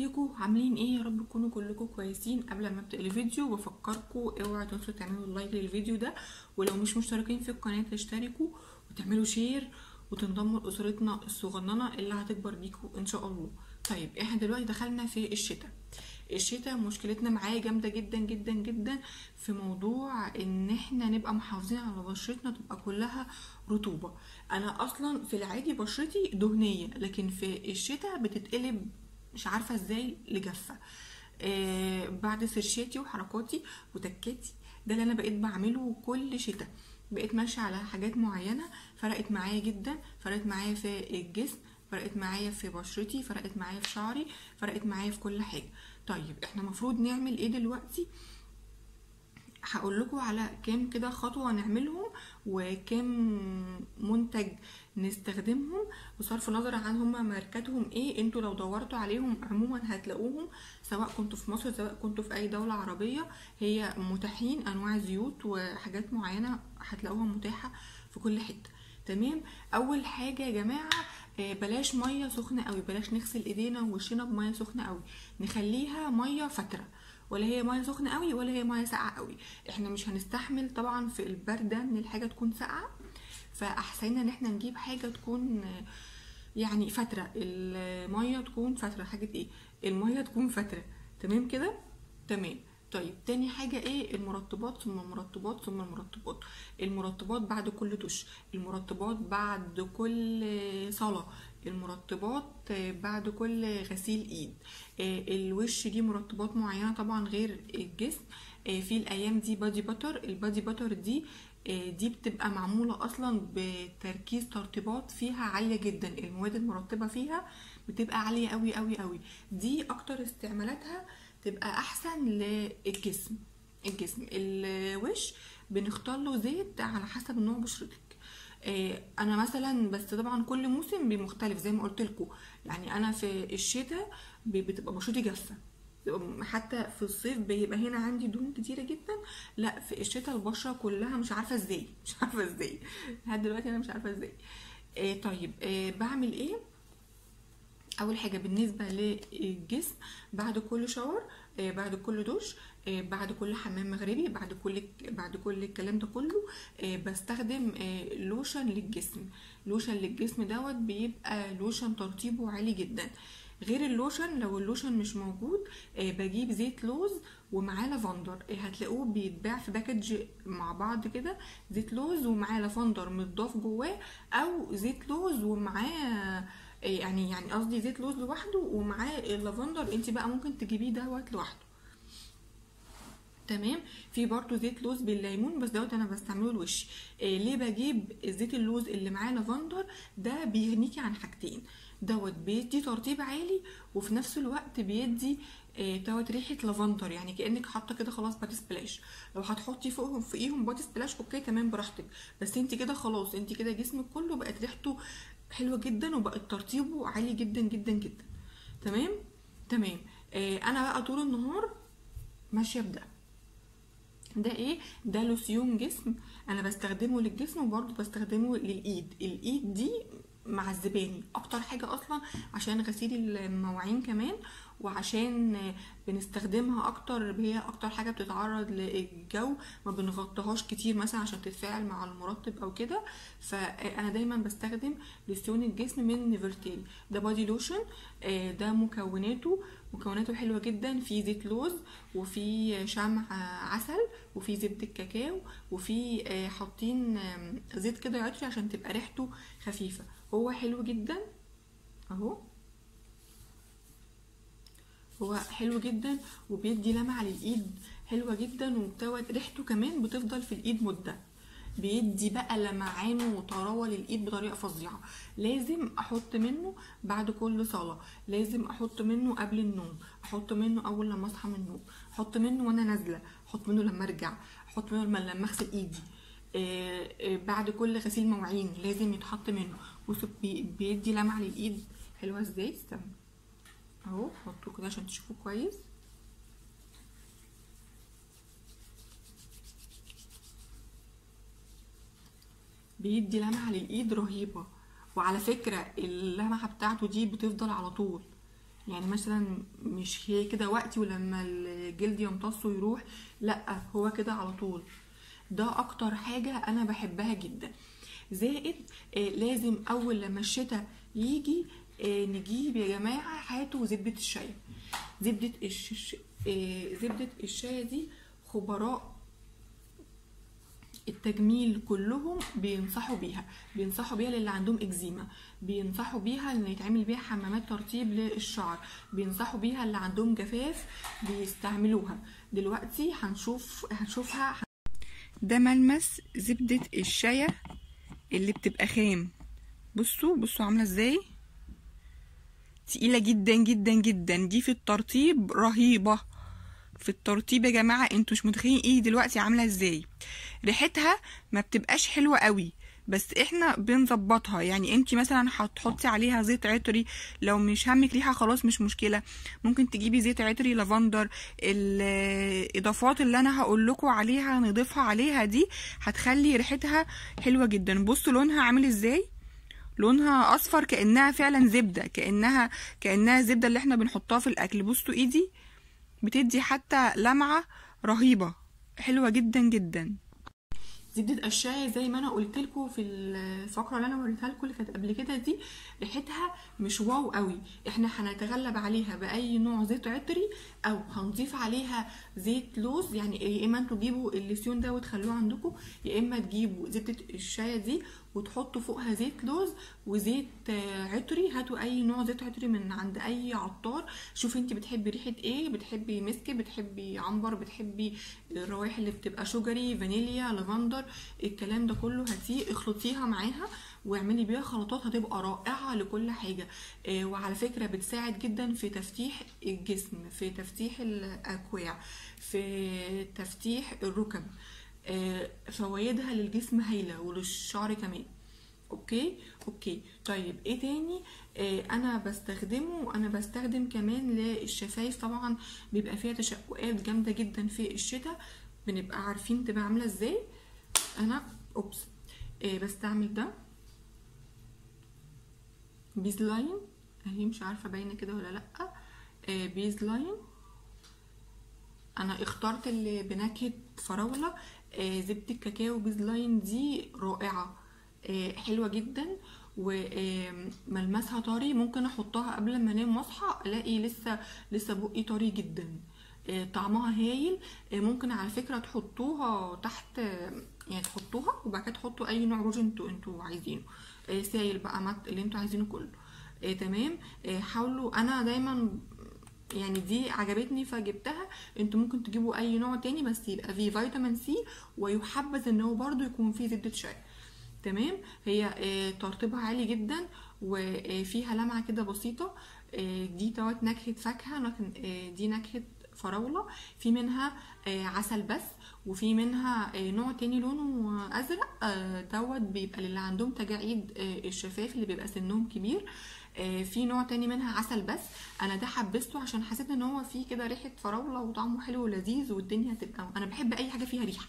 ازيكم عاملين ايه يا رب تكونوا كلكم كويسين قبل ما ابدا الفيديو بفكركم اوعوا تنسوا تعملوا لايك للفيديو ده ولو مش مشتركين في القناه تشتركوا وتعملوا شير وتنضموا لاسرتنا الصغننه اللي هتكبر بيكم ان شاء الله طيب احنا دلوقتي دخلنا في الشتاء الشتاء مشكلتنا معاه جامده جدا جدا جدا في موضوع ان احنا نبقى محافظين على بشرتنا تبقى كلها رطوبه انا اصلا في العادي بشرتي دهنيه لكن في الشتاء بتتقلب مش عارفه ازاي لجافه آه بعد سيرشاتي وحركاتي وتكاتي ده اللي انا بقيت بعمله كل شتاء بقيت ماشيه على حاجات معينه فرقت معايا جدا فرقت معايا في الجسم فرقت معايا في بشرتي فرقت معايا في شعري فرقت معايا في كل حاجه طيب احنا المفروض نعمل ايه دلوقتي هقول لكم على كام كده خطوه نعملهم وكام منتج نستخدمهم بصرف النظر عن هما ماركاتهم ايه انتوا لو دورتوا عليهم عموما هتلاقوهم سواء كنتوا في مصر سواء كنتوا في اي دوله عربيه هي متاحين انواع زيوت وحاجات معينه هتلاقوها متاحه في كل حته تمام اول حاجه يا جماعه بلاش ميه سخنه قوي بلاش نغسل ايدينا ووشنا بميه سخنه قوي نخليها ميه فتره ولا هي ميه سخنه قوي ولا هي ميه ساقعه قوي احنا مش هنستحمل طبعا في البرد ده ان الحاجه تكون ساقعه فاحسن ان احنا نجيب حاجه تكون يعني فتره الميه تكون فتره حاجه ايه الميه تكون فتره تمام كده تمام طيب تاني حاجة ايه المرطبات ثم المرطبات ثم المرطبات المرطبات بعد كل دش المرطبات بعد كل صلاة المرطبات بعد كل غسيل ايد الوش دي مرطبات معينة طبعا غير الجسم في الايام دي بادي باتر البادي باتر دي دي بتبقى معمولة اصلا بتركيز ترطيبات فيها عالية جدا المواد المرطبة فيها بتبقى عالية قوي قوي قوي دي اكتر استعمالاتها تبقى احسن للجسم الجسم الوش بنختار له زيت على حسب نوع بشرتك انا مثلا بس طبعا كل موسم بمختلف زي ما قلت لكم يعني انا في الشتاء بتبقى بشرتي جافه حتى في الصيف بيبقى هنا عندي دهون كتيره جدا لا في الشتاء البشره كلها مش عارفه ازاي مش عارفه ازاي لحد دلوقتي انا مش عارفه ازاي طيب بعمل ايه اول حاجه بالنسبه للجسم بعد كل شاور بعد كل دش بعد كل حمام مغربي بعد كل بعد كل الكلام ده كله بستخدم لوشن للجسم لوشن للجسم دوت بيبقى لوشن ترطيبه عالي جدا غير اللوشن لو اللوشن مش موجود بجيب زيت لوز ومعاه لافندر هتلاقوه بيتباع في باكج مع بعض كده زيت لوز ومعاه لافندر متضاف جواه او زيت لوز ومعاه يعني يعني قصدي زيت لوز لوحده ومعاه اللافندر انت بقى ممكن تجيبيه دوت لوحده تمام في برضو زيت لوز بالليمون بس دوت انا بستعمله لوشي إيه ليه بجيب زيت اللوز اللي معاه لافندر ده بيغنيكي عن حاجتين دوت بيدي ترطيب عالي وفي نفس الوقت بيدي إيه دوت ريحه لافندر يعني كانك حاطه كده خلاص بادي سبلاش لو هتحطي فوقهم فوقيهم بادي سبلاش اوكي تمام براحتك بس انت كده خلاص انت كده جسمك كله بقت ريحته حلوه جدا وبقت ترطيبه عالي جدا جدا جدا تمام تمام آه انا بقى طول النهار ماشيه بده ده ايه ده لوسيون جسم انا بستخدمه للجسم وبرضه بستخدمه للايد الايد دي معذباني اكتر حاجه اصلا عشان غسيل المواعين كمان وعشان بنستخدمها اكتر هي اكتر حاجه بتتعرض للجو ما بنغطيهاش كتير مثلا عشان تتفاعل مع المرطب او كده فانا دايما بستخدم لوسيون الجسم من نيفرتيل ده بادي لوشن ده مكوناته مكوناته حلوه جدا في زيت لوز وفي شمع عسل وفي زبده كاكاو وفي حاطين زيت كده عطري عشان تبقى ريحته خفيفه هو حلو جدا اهو هو حلو جدا وبيدي لمعة للايد حلوه جدا وبتوت ريحته كمان بتفضل في الايد مده بيدي بقى لمعان وطراوه للايد بطريقه فظيعه لازم احط منه بعد كل صلاه لازم احط منه قبل النوم احط منه اول لما اصحى من النوم احط منه وانا نازله احط منه لما ارجع احط منه لما اغسل ايدي آآ آآ بعد كل غسيل مواعين لازم يتحط منه بصوا بيدي لمعه للايد حلوه ازاي استنى اهو حطوه كده عشان تشوفوه كويس بيدي لمعة للإيد رهيبة وعلى فكرة اللمعة بتاعته دي بتفضل على طول يعني مثلا مش هي كده وقتي ولما الجلد يمتص ويروح لا هو كده على طول ده اكتر حاجة انا بحبها جدا زائد آه لازم اول لما الشتاء يجي آه نجيب يا جماعة هاتوا زبدة الشاي زبدة الش... آه زبدة الشاي دي خبراء التجميل كلهم بينصحوا بيها بينصحوا بيها للي عندهم اكزيما بينصحوا بيها ان يتعمل بيها حمامات ترطيب للشعر بينصحوا بيها اللي عندهم جفاف بيستعملوها دلوقتي هنشوف هنشوفها ده ملمس زبدة الشاي اللي بتبقى خام بصوا بصوا عاملة ازاي تقيلة جدا جدا جدا دي في الترطيب رهيبة في الترطيب يا جماعة انتوا مش متخيلين ايه دلوقتي عاملة ازاي ريحتها ما بتبقاش حلوة قوي بس احنا بنظبطها يعني انت مثلا هتحطي عليها زيت عطري لو مش همك ريحه خلاص مش مشكله ممكن تجيبي زيت عطري لافندر الاضافات اللي انا هقول لكم عليها نضيفها عليها دي هتخلي ريحتها حلوه جدا بصوا لونها عامل ازاي لونها اصفر كانها فعلا زبده كانها كانها زبده اللي احنا بنحطها في الاكل بصوا ايدي بتدي حتى لمعه رهيبه حلوه جدا جدا زبدة الشاي زي ما انا قلت لكم في الفقره اللي انا وريتها لكم اللي كانت قبل كده دي ريحتها مش واو قوي احنا هنتغلب عليها باي نوع زيت عطري او هنضيف عليها زيت لوز يعني يا اما انتوا تجيبوا الليسيون ده وتخلوه عندكم يا اما تجيبوا زبده الشاي دي وتحطوا فوقها زيت لوز وزيت عطري هاتوا اي نوع زيت عطري من عند اي عطار شوفي انت بتحبي ريحه ايه بتحبي مسك بتحبي عنبر بتحبي الروائح اللي بتبقى شجري فانيليا لافندر الكلام ده كله هاتيه اخلطيها معاها واعملي بيها خلطات هتبقى رائعة لكل حاجة آه وعلى فكرة بتساعد جدا في تفتيح الجسم في تفتيح الأكواع في تفتيح الركب آه فوائدها للجسم هايلة وللشعر كمان اوكي اوكي طيب ايه تاني آه انا بستخدمه انا بستخدم كمان للشفايف طبعا بيبقى فيها تشققات جامده جدا في الشتاء بنبقى عارفين تبقى عامله ازاي انا اوبس آه بستعمل ده بيز لاين اهي مش عارفه باينه كده ولا لا آه بيز لاين انا اخترت اللي بنكهه فراوله آه زبده الكاكاو بيز لاين دي رائعه آه حلوه جدا وملمسها طري ممكن احطها قبل ما انام واصحى الاقي لسه لسه بقي طري جدا طعمها هايل ممكن على فكره تحطوها تحت يعني تحطوها وبعد كده تحطوا اي نوع روج انتوا انتوا عايزينه سايل بقى مات اللي انتوا عايزينه كله تمام حاولوا انا دايما يعني دي عجبتني فجبتها انتوا ممكن تجيبوا اي نوع تاني بس يبقى فيه فيتامين سي ويحبذ ان هو برضو يكون فيه زبده شاي تمام هي ترطيبها عالي جدا وفيها لمعه كده بسيطه دي دوت نكهه فاكهه لكن دي نكهه فراوله في منها عسل بس وفي منها نوع تاني لونه ازرق دوت بيبقى للي عندهم تجاعيد الشفايف اللي بيبقى سنهم كبير في نوع تاني منها عسل بس انا ده حبسته عشان حسيت ان هو فيه كده ريحه فراوله وطعمه حلو ولذيذ والدنيا هتبقى انا بحب اي حاجه فيها ريحه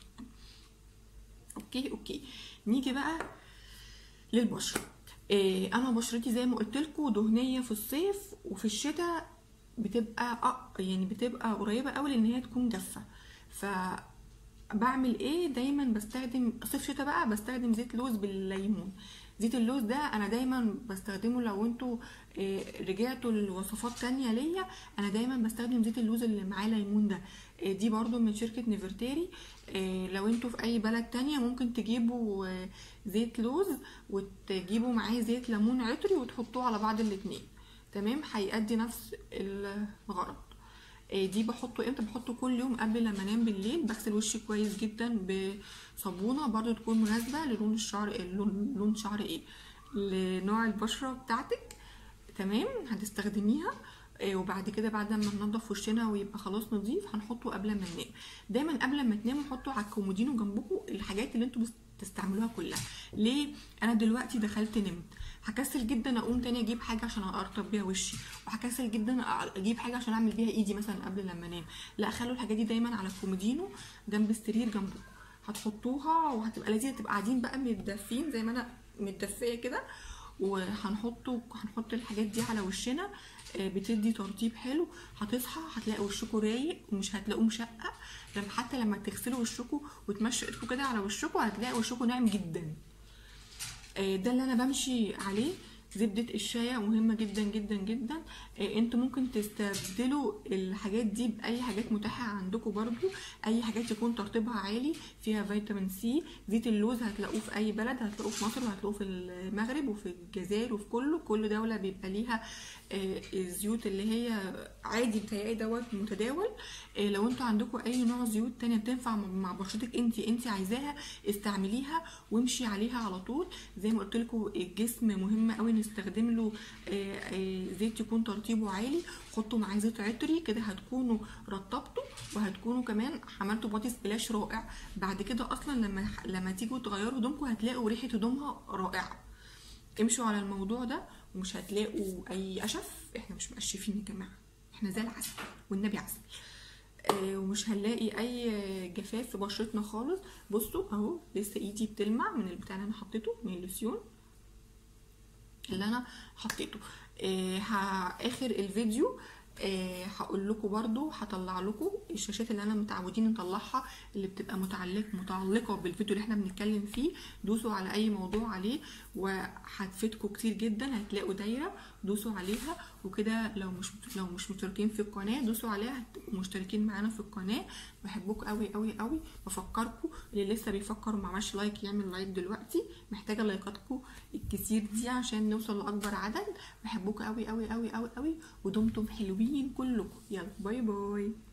اوكي اوكي نيجي بقى للبشره إيه انا بشرتي زي ما قلت لكم دهنيه في الصيف وفي الشتاء بتبقى أه يعني بتبقى قريبه قوي لان هي تكون جافه ف بعمل ايه دايما بستخدم صيف شتاء بقى بستخدم زيت لوز بالليمون زيت اللوز ده انا دايما بستخدمه لو انتوا رجعتوا لوصفات تانية ليا انا دايما بستخدم زيت اللوز اللي معاه ليمون ده دي برضو من شركة نيفرتاري لو انتوا في اي بلد تانية ممكن تجيبوا زيت لوز وتجيبوا معاه زيت ليمون عطري وتحطوه على بعض الاتنين تمام هيأدي نفس الغرض دي بحطه امتى بحطه كل يوم قبل لما انام بالليل بغسل وشي كويس جدا بصابونه برضو تكون مناسبه للون الشعر لون لون شعر ايه لنوع البشره بتاعتك تمام هتستخدميها وبعد كده بعد ما ننضف وشنا ويبقى خلاص نضيف هنحطه قبل ما ننام دايما قبل ما تناموا حطوا على الكومودينو جنبكم الحاجات اللي انتوا تستعملوها كلها ليه انا دلوقتي دخلت نمت هكسل جدا اقوم تاني اجيب حاجه عشان ارطب بيها وشي وهكسل جدا اجيب حاجه عشان اعمل بيها ايدي مثلا قبل لما انام لا خلوا الحاجات دي دايما على الكومودينو جنب السرير جنبكم هتحطوها وهتبقى لذيذه تبقى قاعدين بقى متدفين زي ما انا متدفيه كده وهنحطه هنحط الحاجات دي على وشنا آه، بتدي ترطيب حلو هتصحى هتلاقي وشكوا رايق ومش هتلاقوه مشقق لما حتى لما تغسلوا وشكوا وتمشوا ايدكوا كده على وشكوا هتلاقي وشكوا ناعم جدا آه، ده اللي انا بمشي عليه زبدة الشاية مهمة جدا جدا جدا آه، انتوا ممكن تستبدلوا الحاجات دي بأي حاجات متاحة عندكم برضو أي حاجات يكون ترطيبها عالي فيها فيتامين سي زيت اللوز هتلاقوه في أي بلد هتلاقوه في مصر وهتلاقوه في المغرب وفي الجزائر وفي كله كل دولة بيبقى ليها آه، الزيوت اللي هي عادي بتهيألي دوت متداول آه، لو انتوا عندكم اي نوع زيوت تانية بتنفع مع بشرتك انت انت عايزاها استعمليها وامشي عليها على طول زي ما قلت لكم الجسم مهم قوي نستخدم له آه، آه، زيت يكون ترطيبه عالي حطوا معاه زيت عطري كده هتكونوا رطبتوا وهتكونوا كمان عملتوا بادي سبلاش رائع بعد كده اصلا لما لما تيجوا تغيروا هدومكم هتلاقوا ريحه هدومها رائعه امشوا على الموضوع ده ومش هتلاقوا اي قشف احنا مش مقشفين يا جماعه احنا زي العسل والنبي عسل آه، ومش هنلاقي اي جفاف في بشرتنا خالص بصوا اهو لسه ايدي بتلمع من البتاع اللي انا حطيته من اللوسيون اللي انا حطيته آه ه- اخر الفيديو آه هقول لكم برضو هطلع لكم الشاشات اللي انا متعودين نطلعها اللي بتبقى متعلق متعلقه بالفيديو اللي احنا بنتكلم فيه دوسوا على اي موضوع عليه وهتفيدكم كتير جدا هتلاقوا دايره دوسوا عليها وكده لو مش لو مش مشتركين في القناه دوسوا عليها هتبقوا مشتركين معانا في القناه بحبكم قوي قوي قوي بفكركم اللي لسه بيفكر وما عملش لايك يعمل لايك دلوقتي محتاجه لايكاتكم الكتير دي عشان نوصل لاكبر عدد بحبكم قوي قوي قوي قوي قوي ودمتم حلوين كلكم يلا باي باي